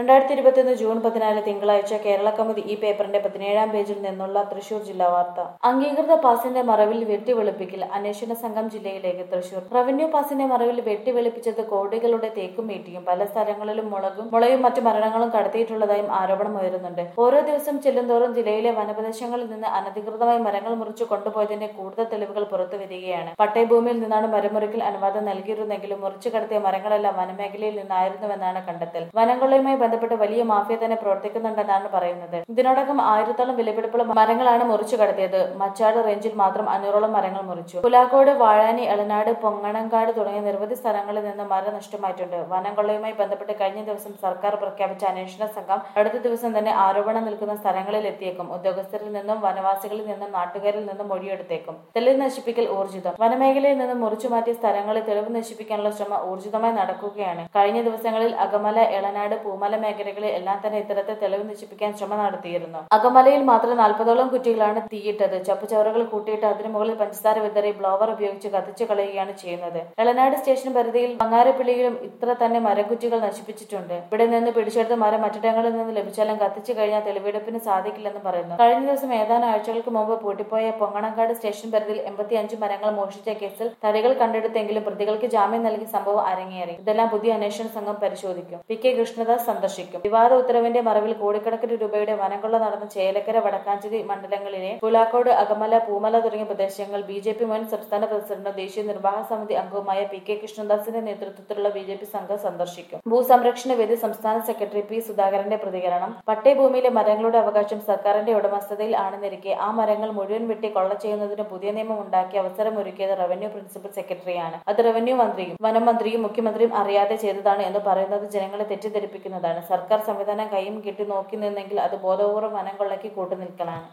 രണ്ടായിരത്തി ഇരുപത്തിയൊന്ന് ജൂൺ പതിനാല് തിങ്കളാഴ്ച കേരള കൗമുദി ഈ പേപ്പറിന്റെ പതിനേഴാം പേജിൽ നിന്നുള്ള തൃശൂർ ജില്ലാ വാർത്ത അംഗീകൃത പാസിന്റെ മറവിൽ വെട്ടിവെളുപ്പിക്കൽ അന്വേഷണ സംഘം ജില്ലയിലേക്ക് തൃശൂർ റവന്യൂ പാസിന്റെ മറവിൽ വെട്ടിവെളുപ്പിച്ചത് കോടികളുടെ തേക്കും മീറ്റിയും പല സ്ഥലങ്ങളിലും മുളകും മുളയും മറ്റു മരണങ്ങളും കടത്തിയിട്ടുള്ളതായും ആരോപണം ഉയരുന്നുണ്ട് ഓരോ ദിവസം ചെല്ലുന്തോറും ജില്ലയിലെ വനപ്രദേശങ്ങളിൽ നിന്ന് അനധികൃതമായി മരങ്ങൾ മുറിച്ചു കൊണ്ടുപോയതിന്റെ കൂടുതൽ തെളിവുകൾ പുറത്തു വരികയാണ് പട്ടയഭൂമിയിൽ നിന്നാണ് മരമുറിക്കൽ അനുവാദം നൽകിയിരുന്നെങ്കിലും മുറിച്ചു കടത്തിയ മരങ്ങളെല്ലാം വനമേഖലയിൽ നിന്നായിരുന്നുവെന്നാണ് കണ്ടെത്തൽ വനംകൊള്ളയുമായി ബന്ധപ്പെട്ട് വലിയ മാഫിയ തന്നെ പ്രവർത്തിക്കുന്നുണ്ടെന്നാണ് പറയുന്നത് ഇതിനോടകം ആയിരത്തോളം വിലപിടിപ്പുള്ള മരങ്ങളാണ് മുറിച്ചു കടത്തിയത് മച്ചാട് റേഞ്ചിൽ മാത്രം അഞ്ഞൂറോളം മരങ്ങൾ മുറിച്ചു പുലാക്കോട് വാഴാനി എളനാട് പൊങ്ങണങ്കാട് തുടങ്ങിയ നിരവധി സ്ഥലങ്ങളിൽ നിന്ന് മരം നഷ്ടമായിട്ടുണ്ട് വനംകൊള്ളയുമായി ബന്ധപ്പെട്ട് കഴിഞ്ഞ ദിവസം സർക്കാർ പ്രഖ്യാപിച്ച അന്വേഷണ സംഘം അടുത്ത ദിവസം തന്നെ ആരോപണം നിൽക്കുന്ന സ്ഥലങ്ങളിൽ എത്തിയേക്കും ഉദ്യോഗസ്ഥരിൽ നിന്നും വനവാസികളിൽ നിന്നും നാട്ടുകാരിൽ നിന്നും മൊഴിയെടുത്തേക്കും തെളിവ് നശിപ്പിക്കൽ ഊർജിതം വനമേഖലയിൽ നിന്ന് മുറിച്ചു മാറ്റിയ സ്ഥലങ്ങളിൽ തെളിവ് നശിപ്പിക്കാനുള്ള ശ്രമം ഊർജിതമായി നടക്കുകയാണ് കഴിഞ്ഞ ദിവസങ്ങളിൽ അകമല എളനാട് പൂമല മേഖലകളിൽ എല്ലാം തന്നെ ഇത്തരത്തിൽ തെളിവ് നശിപ്പിക്കാൻ ശ്രമം നടത്തിയിരുന്നു അകമലയിൽ മാത്രം നാൽപ്പതോളം കുറ്റികളാണ് തീയിട്ടത് ചപ്പുചവറുകൾ കൂട്ടിയിട്ട് അതിനു മുകളിൽ പഞ്ചസാര വിതറി ബ്ലോവർ ഉപയോഗിച്ച് കത്തിച്ചു കളയുകയാണ് ചെയ്യുന്നത് എളനാട് സ്റ്റേഷൻ പരിധിയിൽ മങ്ങാരപ്പിള്ളിയിലും ഇത്ര തന്നെ മരക്കുറ്റികൾ നശിപ്പിച്ചിട്ടുണ്ട് ഇവിടെ നിന്ന് പിടിച്ചെടുത്ത മരം മറ്റിടങ്ങളിൽ നിന്ന് ലഭിച്ചാലും കത്തിച്ചു കഴിഞ്ഞാൽ തെളിവെടുപ്പിന് സാധിക്കില്ലെന്ന് പറയുന്നു കഴിഞ്ഞ ദിവസം ഏതാനും ആഴ്ചകൾക്ക് മുമ്പ് പൂട്ടിപ്പോയ പൊങ്ങണങ്കാട് സ്റ്റേഷൻ പരിധിയിൽ എൺപത്തി അഞ്ച് മരങ്ങൾ മോഷ്ടിച്ച കേസിൽ തടികൾ കണ്ടെടുത്തെങ്കിലും പ്രതികൾക്ക് ജാമ്യം നൽകി സംഭവം അരങ്ങേറി ഇതെല്ലാം പുതിയ അന്വേഷണ സംഘം പരിശോധിക്കും പി കെ കൃഷ്ണദാസ് സന്ദർശിക്കും വിവാദ ഉത്തരവിന്റെ മറവിൽ കോടിക്കണക്കിന് രൂപയുടെ വനംകൊള്ള നടന്ന ചേലക്കര വടക്കാഞ്ചേരി മണ്ഡലങ്ങളിലെ പുലാക്കോട് അകമല പൂമല തുടങ്ങിയ പ്രദേശങ്ങൾ ബി ജെ പി മുൻ സംസ്ഥാന പ്രസിഡന്റും ദേശീയ നിർവാഹക സമിതി അംഗവുമായ പി കെ കൃഷ്ണദാസിന്റെ നേതൃത്വത്തിലുള്ള ബി ജെ പി സംഘം സന്ദർശിക്കും ഭൂസംരക്ഷണ വേദി സംസ്ഥാന സെക്രട്ടറി പി സുധാകരന്റെ പ്രതികരണം പട്ടയഭൂമിയിലെ മരങ്ങളുടെ അവകാശം സർക്കാരിന്റെ ഉടമസ്ഥതയിൽ ആണെന്നിരിക്കെ ആ മരങ്ങൾ മുഴുവൻ വെട്ടി കൊള്ള ചെയ്യുന്നതിന് പുതിയ നിയമം ഉണ്ടാക്കി അവസരമൊരുക്കിയത് റവന്യൂ പ്രിൻസിപ്പൽ സെക്രട്ടറിയാണ് അത് റവന്യൂ മന്ത്രിയും വനം മന്ത്രിയും മുഖ്യമന്ത്രിയും അറിയാതെ ചെയ്തതാണ് എന്ന് പറയുന്നത് ജനങ്ങളെ തെറ്റിദ്ധരിപ്പിക്കുന്നതാണ് സർക്കാർ സംവിധാനം കൈയും കെട്ടി നോക്കി നിന്നെങ്കിൽ അത് ബോധപൂർവ്വം വനം കൊള്ളയ്ക്ക് കൂട്ടുനിൽക്കലാണ്